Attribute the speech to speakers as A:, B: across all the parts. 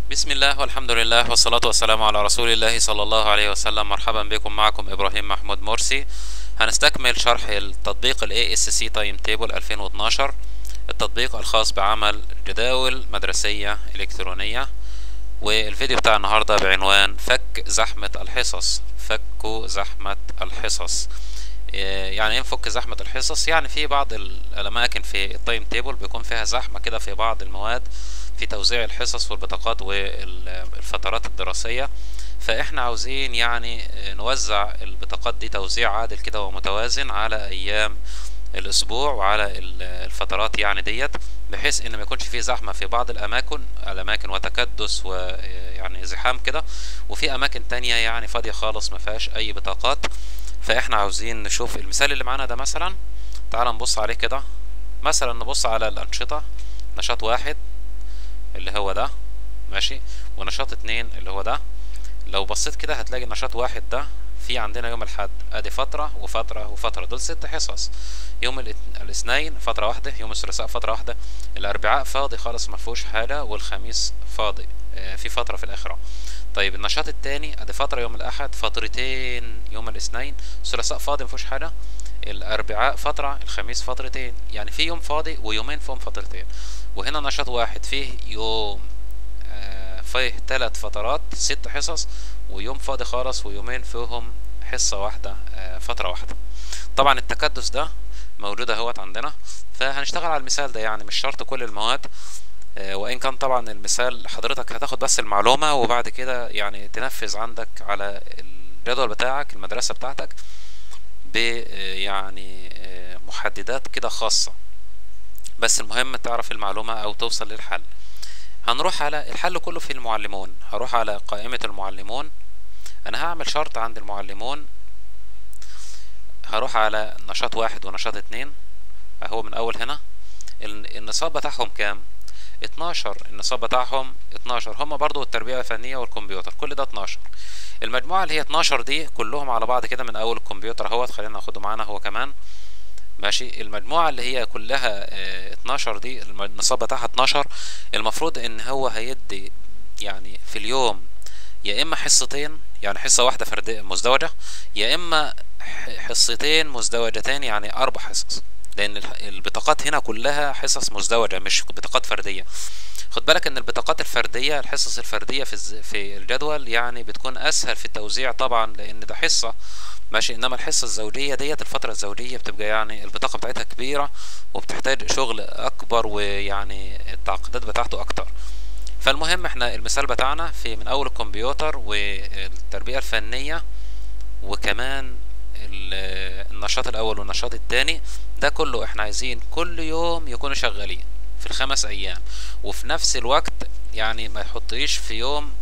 A: بسم الله والحمد لله والصلاة والسلام على رسول الله صلى الله عليه وسلم مرحبا بكم معكم إبراهيم محمود مرسي هنستكمل شرح التطبيق ال ASC Time Table 2012 التطبيق الخاص بعمل جداول مدرسية إلكترونية والفيديو بتاع النهاردة بعنوان فك زحمة الحصص فك زحمة الحصص يعني ايه نفك زحمة الحصص يعني في بعض الأماكن في التايم تيبل بيكون فيها زحمة كده في بعض المواد في توزيع الحصص والبطاقات والفترات الدراسية فاحنا عاوزين يعني نوزع البطاقات دي توزيع عادل كده ومتوازن على ايام الاسبوع وعلى الفترات يعني ديت بحيث ان ما يكونش فيه زحمه في بعض الاماكن الاماكن وتكدس ويعني زحام كده وفي اماكن تانية يعني فاضيه خالص ما فيهاش اي بطاقات فاحنا عاوزين نشوف المثال اللي معانا ده مثلا تعال نبص عليه كده مثلا نبص على الانشطه نشاط واحد اللي هو ده ماشي ونشاط اتنين اللي هو ده لو بصيت كده هتلاقي نشاط واحد ده في عندنا يوم الحد ادي فترة وفترة وفترة دول ست حصص يوم الاثنين فترة واحدة يوم الثلاثاء فترة واحدة الاربعاء فاضي خالص ما فيهوش حاجة والخميس فاضي آه في فترة في الاخرة طيب النشاط التاني ادي فترة يوم الاحد فترتين يوم الاثنين الثلاثاء فاضي ما فيهوش حاجة الاربعاء فترة الخميس فترتين يعني في يوم فاضي ويومين فيهم فترتين وهنا نشاط واحد فيه يوم آه فيه ثلاث فترات ست حصص ويوم فاضي خالص ويومين فيهم حصة واحدة آه فترة واحدة طبعا التكدس ده موجود اهوت عندنا فهنشتغل على المثال ده يعني مش شرط كل المواد آه وان كان طبعا المثال حضرتك هتاخد بس المعلومة وبعد كده يعني تنفذ عندك على الجدول بتاعك المدرسة بتاعتك ب يعني محددات كده خاصة بس المهم تعرف المعلومة او توصل للحل هنروح على الحل كله في المعلمون هروح على قائمة المعلمون انا هعمل شرط عند المعلمون هروح على نشاط واحد ونشاط اتنين اهو من اول هنا النصاب بتاعهم كام اتناشر النصاب بتاعهم اتناشر هما برضو التربية الفنية والكمبيوتر كل ده اتناشر المجموعة اللي هي اتناشر دي كلهم على بعض كده من اول الكمبيوتر اهوت خلينا ناخده معانا هو كمان ماشي المجموعة اللي هي كلها اه 12 دي النصاب بتاعها 12 المفروض ان هو هيدي يعني في اليوم يا اما حصتين يعني حصة واحدة فردية مزدوجة يا اما حصتين مزدوجتين يعني اربع حصص لان البطاقات هنا كلها حصص مزدوجة مش بطاقات فردية خد بالك ان البطاقات الفردية الحصص الفردية في في الجدول يعني بتكون اسهل في التوزيع طبعا لان ده حصة ماشي انما الحصة الزوجية ديت الفترة الزوجية بتبقى يعني البطاقة بتاعتها كبيرة وبتحتاج شغل اكبر ويعني التعقيدات بتاعته اكتر فالمهم احنا المثال بتاعنا في من اول الكمبيوتر والتربية الفنية وكمان النشاط الاول والنشاط التاني ده كله احنا عايزين كل يوم يكونوا شغالين في الخمس ايام وفي نفس الوقت يعني ما يحطيش في يوم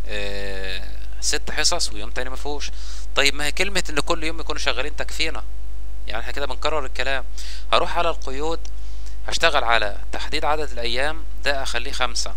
A: اه ست حصص ويوم تاني ما فيهوش طيب ما هي كلمة ان كل يوم يكونوا شغالين تكفينا يعني احنا كده بنكرر الكلام هروح على القيود هشتغل على تحديد عدد الايام ده اخليه خمسة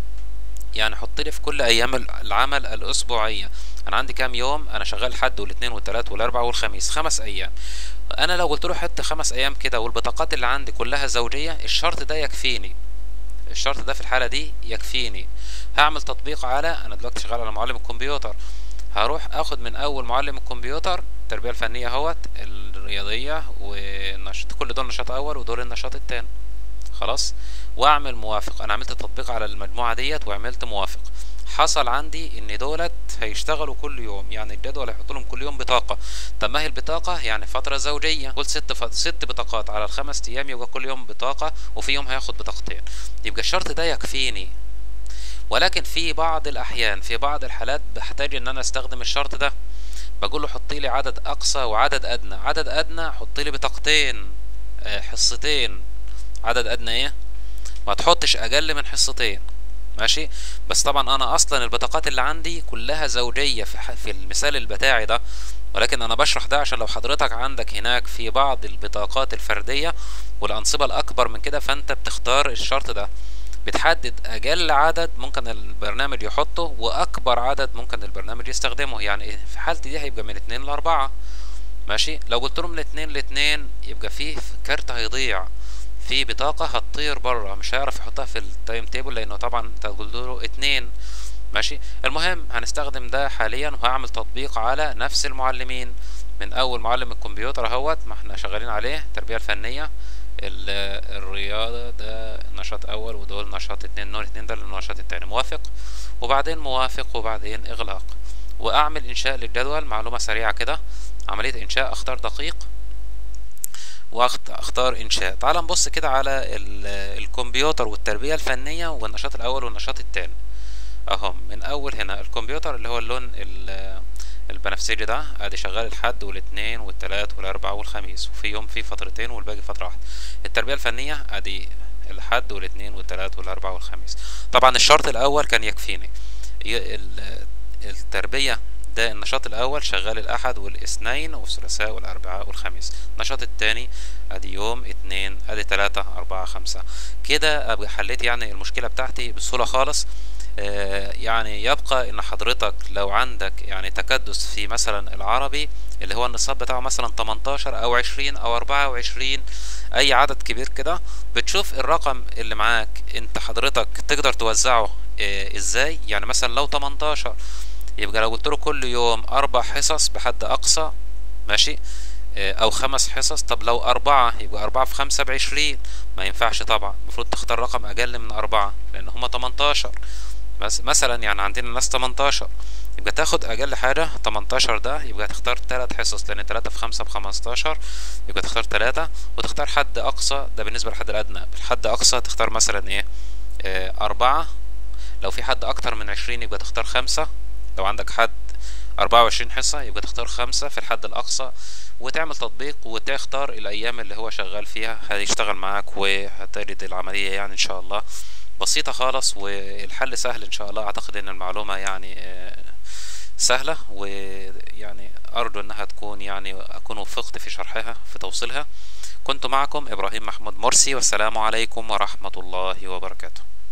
A: يعني حط لي في كل ايام العمل الاسبوعية انا عندي كام يوم انا شغال الحد والاثنين والثلاث والاربع والخميس خمس ايام انا لو قلت له حط خمس ايام كده والبطاقات اللي عندي كلها زوجية الشرط ده يكفيني الشرط ده في الحالة دي يكفيني هعمل تطبيق على انا دلوقتي شغال على معلم الكمبيوتر هروح اخد من اول معلم الكمبيوتر التربية الفنية اهوت الرياضية والنشاط كل دول نشاط اول ودول النشاط التاني خلاص واعمل موافق انا عملت تطبيق على المجموعة ديت وعملت موافق حصل عندي ان دولت هيشتغلوا كل يوم يعني الجدول هيحط لهم كل يوم بطاقة طب ما هي البطاقة يعني فترة زوجية قلت ست ف... ست بطاقات على الخمس ايام يبقى كل يوم بطاقة وفي يوم هياخد بطاقتين يبقى الشرط ده يكفيني ولكن في بعض الاحيان في بعض الحالات بحتاج ان انا استخدم الشرط ده بقول له حط لي عدد اقصى وعدد ادنى عدد ادنى حط لي بطاقتين حصتين عدد ادنى ايه ما تحطش اقل من حصتين ماشي بس طبعا انا اصلا البطاقات اللي عندي كلها زوجية في, في المثال البتاعي ده ولكن انا بشرح ده عشان لو حضرتك عندك هناك في بعض البطاقات الفردية والانصبة الاكبر من كده فانت بتختار الشرط ده بتحدد اقل عدد ممكن البرنامج يحطه واكبر عدد ممكن البرنامج يستخدمه يعني في حالتي دي هيبقى من اتنين لاربعة ماشي لو قلت له من اتنين لاتنين يبقى فيه كارت هيضيع في بطاقة هتطير بره مش هيعرف يحطها في التايم تيبل لانه طبعا انت قلت له اتنين ماشي المهم هنستخدم ده حاليا وهعمل تطبيق على نفس المعلمين من اول معلم الكمبيوتر اهوت ما احنا شغالين عليه التربية الفنية ال- الرياضة ده نشاط اول ودول نشاط اتنين نوع اتنين ده النشاط التاني موافق وبعدين موافق وبعدين اغلاق واعمل انشاء للجدول معلومة سريعة كده عملية انشاء اختار دقيق واختار انشاء تعال نبص كده على ال- الكمبيوتر والتربية الفنية والنشاط الاول والنشاط التاني اهو من اول هنا الكمبيوتر اللي هو اللون ال- البنفسجي ده ادي شغال الحد والاثنين والتلات والاربعاء والخميس وفي يوم فيه فترتين والباقي فترة واحدة التربية الفنية ادي الحد والاثنين والتلات والاربعاء والخميس طبعا الشرط الاول كان يكفيني ي- ال- التربية ده النشاط الاول شغال الاحد والاثنين والثلاثاء والاربعاء والخميس النشاط التاني ادي يوم اتنين ادي تلاتة اربعة خمسة كده ابقى حليت يعني المشكلة بتاعتي بسهولة خالص آه، يعني يبقى ان حضرتك لو عندك يعني تكدس في مثلا العربي اللي هو النصاب بتاعه مثلا 18 او 20 او 24 اي عدد كبير كده بتشوف الرقم اللي معاك انت حضرتك تقدر توزعه آه، ازاي يعني مثلا لو 18 يبقى لو قلت له كل يوم اربع حصص بحد اقصى ماشي آه، او خمس حصص طب لو اربعة يبقى اربعة في خمسة بعشرين ما ينفعش طبعا المفروض تختار رقم اقل من اربعة لان هما 18 بس مثلا يعني عندنا ناس 18 يبقى تاخد اقل حاجة 18 ده يبقى تختار تلات حصص لان تلاتة في خمسة بخمستاشر يبقى تختار تلاتة وتختار حد اقصى ده بالنسبة للحد الادنى الحد اقصى تختار مثلا ايه آه اربعة لو في حد اكتر من عشرين يبقى تختار خمسة لو عندك حد أربعة وعشرين حصة يبقى تختار خمسة في الحد الأقصى وتعمل تطبيق وتختار الأيام اللي هو شغال فيها هيشتغل معاك وهتجد العملية يعني إن شاء الله بسيطة خالص والحل سهل إن شاء الله أعتقد إن المعلومة يعني آه، سهلة ويعني أرجو إنها تكون يعني أكون وفقت في شرحها في توصيلها كنت معكم إبراهيم محمود مرسي والسلام عليكم ورحمة الله وبركاته